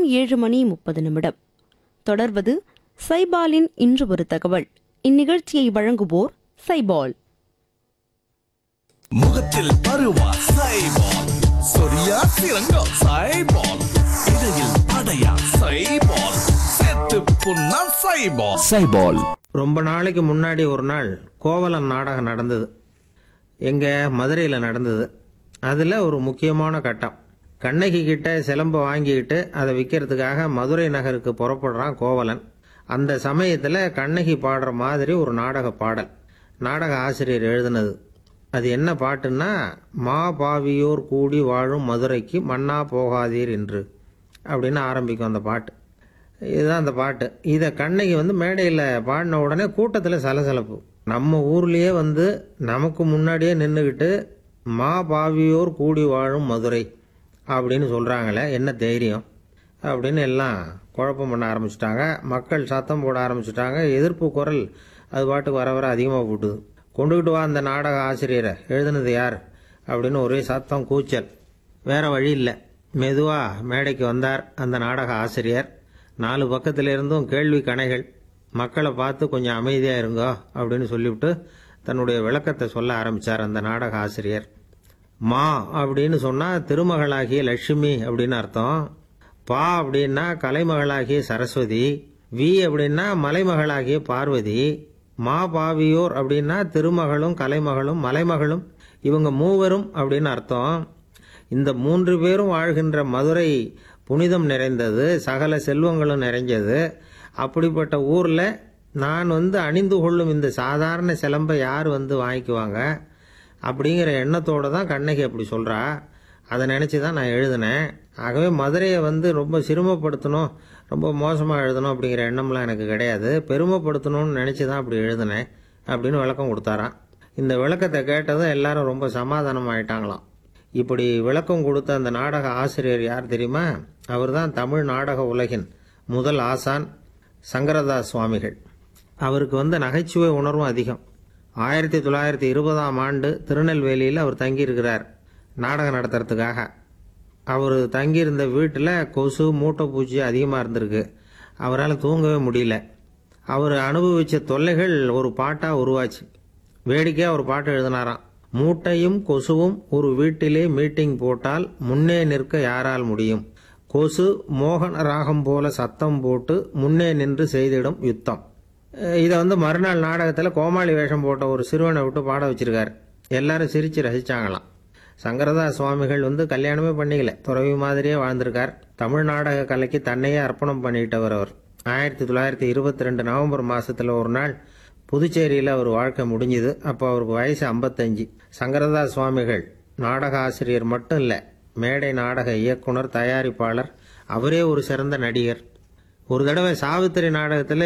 நேரம் ஏழு மணி முப்பது நிமிடம் தொடர்வது சைபாலின் இன்று ஒரு தகவல் இந்நிகழ்ச்சியை வழங்குவோர் சைபால் முகத்தில் பருவா சைபால் சொரியா சிறங்கா சைபால் இடையில் அடையா சைபால் செத்து புண்ணா சைபால் சைபால் ரொம்ப நாளைக்கு முன்னாடி ஒரு நாள் கோவலன் நாடகம் நடந்தது எங்க மதுரையில் நடந்தது அதில் ஒரு முக்கியமான கட்டம் கண்ணகி கிட்ட சிலம்பை வாங்கிக்கிட்டு அதை விற்கிறதுக்காக மதுரை நகருக்கு புறப்படுறான் கோவலன் அந்த சமயத்தில் கண்ணகி பாடுற மாதிரி ஒரு நாடக பாடல் நாடக ஆசிரியர் எழுதினது அது என்ன பாட்டுன்னா மா பாவியோர் கூடி வாழும் மதுரைக்கு மன்னா போகாதீர் என்று அப்படின்னு ஆரம்பிக்கும் அந்த பாட்டு இதுதான் அந்த பாட்டு இதை கண்ணகி வந்து மேடையில் பாடின உடனே கூட்டத்தில் சலசலப்பு நம்ம ஊர்லேயே வந்து நமக்கு முன்னாடியே நின்றுக்கிட்டு மா பாவியோர் கூடி வாழும் மதுரை அப்படின்னு சொல்கிறாங்களே என்ன தைரியம் அப்படின்னு எல்லாம் குழப்பம் பண்ண ஆரம்பிச்சிட்டாங்க மக்கள் சத்தம் போட ஆரம்பிச்சிட்டாங்க எதிர்ப்பு குரல் அது பாட்டுக்கு வர வர அதிகமாக போட்டுது கொண்டுகிட்டு வா அந்த நாடக ஆசிரியரை எழுதுனது யார் அப்படின்னு ஒரே சத்தம் கூச்சல் வேற வழி இல்லை மெதுவாக மேடைக்கு வந்தார் அந்த நாடக ஆசிரியர் நாலு பக்கத்துல இருந்தும் கேள்வி கணைகள் மக்களை பார்த்து கொஞ்சம் அமைதியாக இருங்கோ அப்படின்னு சொல்லிவிட்டு தன்னுடைய விளக்கத்தை சொல்ல ஆரம்பித்தார் அந்த நாடக ஆசிரியர் மா அப்படின்னு சொன்னால் திருமகளாகிய லட்சுமி அப்படின்னு அர்த்தம் பா அப்படின்னா கலைமகளாகிய சரஸ்வதி வி அப்படின்னா மலைமகளாகிய பார்வதி மா பாவியோர் அப்படின்னா திருமகளும் கலைமகளும் மலைமகளும் இவங்க மூவரும் அப்படின்னு அர்த்தம் இந்த மூன்று பேரும் வாழ்கின்ற மதுரை புனிதம் நிறைந்தது சகல செல்வங்களும் நிறைஞ்சது அப்படிப்பட்ட ஊரில் நான் வந்து அணிந்து கொள்ளும் இந்த சாதாரண சிலம்பை யார் வந்து வாங்கிக்குவாங்க அப்படிங்கிற எண்ணத்தோடு தான் கண்ணகி அப்படி சொல்கிறா அதை நினச்சி தான் நான் எழுதினேன் ஆகவே மதுரையை வந்து ரொம்ப சிரமப்படுத்தணும் ரொம்ப மோசமாக எழுதணும் அப்படிங்கிற எண்ணம்லாம் எனக்கு கிடையாது பெருமைப்படுத்தணும்னு நினச்சி தான் அப்படி எழுதினேன் அப்படின்னு விளக்கம் கொடுத்தாராம் இந்த விளக்கத்தை கேட்டதும் எல்லாரும் ரொம்ப சமாதானம் ஆயிட்டாங்களாம் இப்படி விளக்கம் கொடுத்த அந்த நாடக ஆசிரியர் யார் தெரியுமா அவர்தான் தமிழ் நாடக உலகின் முதல் ஆசான் சங்கரதாஸ் சுவாமிகள் அவருக்கு வந்து நகைச்சுவை உணர்வும் அதிகம் ஆயிரத்தி தொள்ளாயிரத்தி இருபதாம் ஆண்டு திருநெல்வேலியில் அவர் தங்கியிருக்கிறார் நாடகம் நடத்துறதுக்காக அவர் தங்கியிருந்த வீட்டில் கொசு மூட்டை பூச்சி அதிகமாக இருந்திருக்கு அவரால் தூங்கவே முடியல அவர் அனுபவித்த தொல்லைகள் ஒரு பாட்டாக உருவாச்சு வேடிக்கையாக ஒரு பாட்டு எழுதினாராம் மூட்டையும் கொசுவும் ஒரு வீட்டிலே மீட்டிங் போட்டால் முன்னே நிற்க யாரால் முடியும் கொசு மோகன ராகம் போல சத்தம் போட்டு முன்னே நின்று செய்திடும் யுத்தம் அஹ் இதை வந்து மறுநாள் நாடகத்தில் கோமாளி வேஷம் போட்ட ஒரு சிறுவனை விட்டு பாட வச்சிருக்காரு எல்லாரும் சிரிச்சு ரசிச்சாங்களாம் சங்கரதாஸ் சுவாமிகள் வந்து கல்யாணமே பண்ணிக்கல துறவி மாதிரியே வாழ்ந்திருக்கார் தமிழ் நாடக கலைக்கு தன்னையே அர்ப்பணம் பண்ணிட்டவர் அவர் ஆயிரத்தி தொள்ளாயிரத்தி இருபத்தி ரெண்டு நவம்பர் மாசத்துல ஒரு நாள் புதுச்சேரியில் அவர் வாழ்க்கை முடிஞ்சுது அப்போ அவருக்கு வயசு ஐம்பத்தஞ்சு சங்கரதாஸ் சுவாமிகள் நாடக ஆசிரியர் மட்டும் இல்லை மேடை நாடக இயக்குனர் தயாரிப்பாளர் அவரே ஒரு சிறந்த நடிகர் ஒரு தடவை சாவித்திரி நாடகத்தில்